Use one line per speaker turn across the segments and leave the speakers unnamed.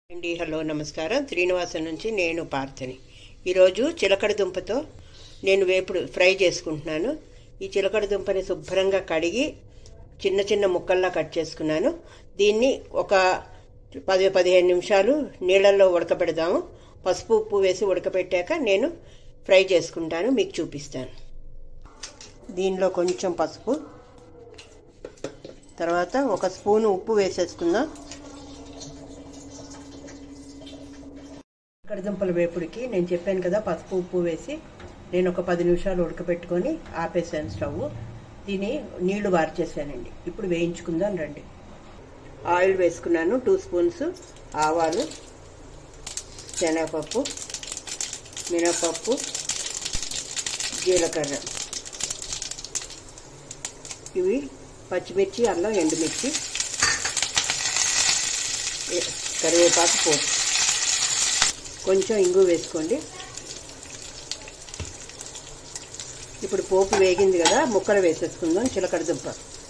అండి హలో నమస్కారం శ్రీనివాసం నుంచి నేను పార్థని ఈరోజు చిలకడ దుంపతో నేను వేపుడు ఫ్రై చేసుకుంటున్నాను ఈ చిలకడ దుంపని శుభ్రంగా కడిగి చిన్న చిన్న ముక్కల్లా కట్ చేసుకున్నాను దీన్ని ఒక పది పదిహేను నిమిషాలు నీళ్ళల్లో ఉడకబెడదాము పసుపు ఉప్పు వేసి ఉడకబెట్టాక నేను ఫ్రై చేసుకుంటాను మీకు చూపిస్తాను దీనిలో కొంచెం పసుపు తర్వాత ఒక స్పూను ఉప్పు వేసేసుకుందాం కడదుంపల వేపుడికి నేను చెప్పాను కదా పసుపు ఉప్పు వేసి నేను ఒక పది నిమిషాలు ఉడకబెట్టుకొని ఆపేసాను స్టవ్ దీన్ని నీళ్లు వార్చేసానండి ఇప్పుడు వేయించుకుందాం రండి ఆయిల్ వేసుకున్నాను టూ స్పూన్స్ ఆవాలు శనగపప్పు మినపప్పు జీలకర్ర ఇవి పచ్చిమిర్చి అల్లం ఎండుమిర్చి కరివేపాకు పోపు కొంచెం ఇంగు వేసుకోండి ఇప్పుడు పోపు వేగింది కదా ముక్కలు వేసేసుకుందాం చిలకడ దుంప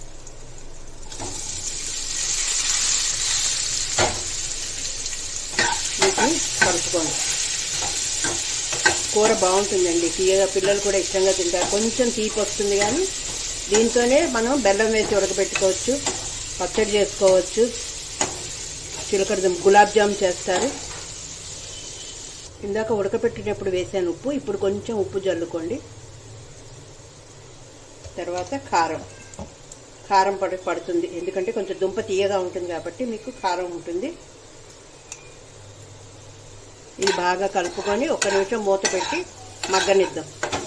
వీటిని కలుపుకోండి కూర బాగుంటుందండి తీయగా పిల్లలు కూడా ఇష్టంగా తింటారు కొంచెం తీపి వస్తుంది కానీ దీంతోనే మనం బెల్లం వేసి ఉడకబెట్టుకోవచ్చు పచ్చడి చేసుకోవచ్చు చిలకడ దుంప గులాబ్ జామ్ చేస్తారు ఇందాక ఉడకపెట్టినప్పుడు వేసాను ఉప్పు ఇప్పుడు కొంచెం ఉప్పు జల్లుకోండి తర్వాత కారం కారం పడి పడుతుంది ఎందుకంటే కొంచెం దుంప తీయగా ఉంటుంది కాబట్టి మీకు కారం ఉంటుంది ఇది బాగా కలుపుకొని ఒక నిమిషం మూత పెట్టి మగ్గనిద్దాం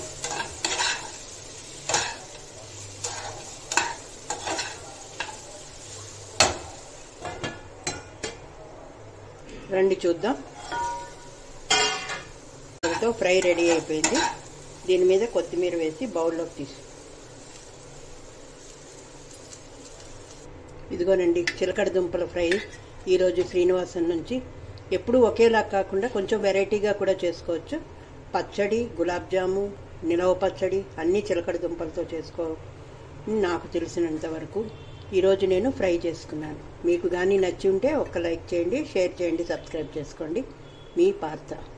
రండి చూద్దాం తో ఫ్రై రెడీ అయిపోయింది దీని మీద కొత్తిమీర వేసి బౌల్లోకి తీసు ఇదిగోనండి చిలకడ దుంపల ఫ్రై ఈరోజు శ్రీనివాసం నుంచి ఎప్పుడూ ఒకేలా కాకుండా కొంచెం వెరైటీగా కూడా చేసుకోవచ్చు పచ్చడి గులాబ్ జాము నిలవ పచ్చడి అన్నీ చిలకడ దుంపలతో చేసుకో నాకు తెలిసినంత వరకు ఈరోజు నేను ఫ్రై చేసుకున్నాను మీకు కానీ నచ్చి ఉంటే ఒక లైక్ చేయండి షేర్ చేయండి సబ్స్క్రైబ్ చేసుకోండి మీ పార్త